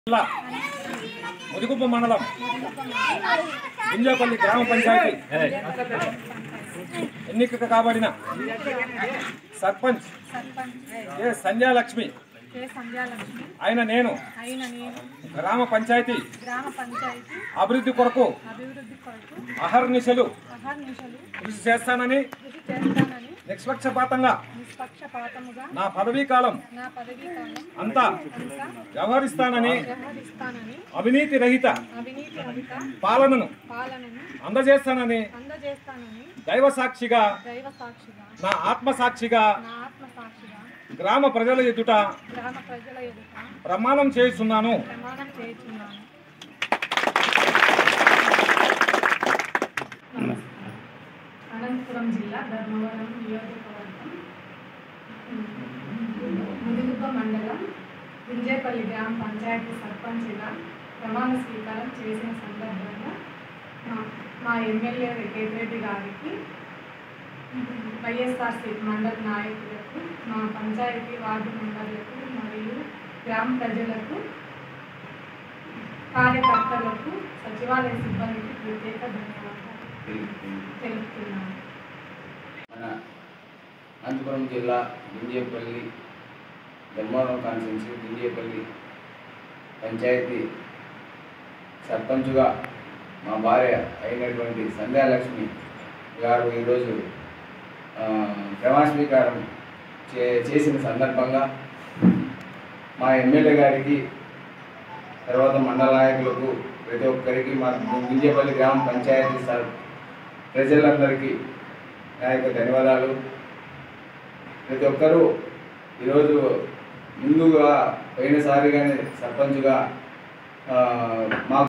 జిల్లా ముదిగుప్ప మండలం గుంజాపల్లి గ్రామ పంచాయతీ ఎన్నిక కాబడిన సర్పంచ్ ఏ సంధ్యాలక్ష్మి కె సంధ్యాలక్ష్మి ఆయన నేను అయిన నేను గ్రామ పంచాయతీ గ్రామ పంచాయతీ అభివృద్ధి కొరకు అభివృద్ధి కొరకు అహర్నిశలు అహర్నిశలు కృషి చేస్తానని కృషి చేస్తానని నిష్పక్షపాతంగా నిష్పక్షపాతముగా నా పదవీ కాలం నా పదవీ కాలం అంతా అంతా వ్యవహరిస్తానని వ్యవహరిస్తానని అవినీతి రహిత అవినీతి రహిత పాలనను పాలనను అందజేస్తానని అందజేస్తానని దైవ సాక్షిగా దైవ సాక్షిగా నా ఆత్మ సాక్షిగా నా ఆత్మ సాక్షిగా గ్రామ ప్రజల ఎదుట గ్రామ ప్రజల ఎదుట ప్రమాణం చేస్తున్నాను ప్రమాణం చేస్తున్నాను అనంతపురం జిల్లా ధర్మవరం నియోజకవర్గం ముదిగుప్ప మండలం గుంజేపల్లి గ్రామ పంచాయతీ సర్పంచ్గా ప్రమాణ స్వీకారం చేసిన సందర్భంగా మా- మా ఎమ్మెల్యే రెడ్డి గారికి వైఎస్ఆర్సీ మండల నాయకులకు మా పంచాయతీ వార్డు మెంబర్లకు మరియు గ్రామ ప్రజలకు కార్యకర్తలకు సచివాలయ సిబ్బందికి ప్రత్యేక ధన్యవాదాలు తెలుపుతున్నాను మన అనంతపురం జిల్లా గుంజేపల్లి ధర్మవరం కాన్స్టిట్యున్సీ గుంజేపల్లి పంచాయతీ సర్పంచ్గా మా భార్య అయినటువంటి సంధ్యాలక్ష్మి గారు ఈరోజు ఆ, ప్రమాణ స్వీకారం చే చేసిన సందర్భంగా మా ఎమ్మెల్యే గారికి తర్వాత మండల నాయకులకు ప్రతి ఒక్కరికి మా గుంజేపల్లి గ్రామ పంచాయతీ సర్ ప్రజలందరికీ నా యొక్క ధన్యవాదాలు ప్రతి ఒక్కరూ ఈరోజు ముందుగా పోయినసారిగానే సర్పంచ్గా ఆ, మా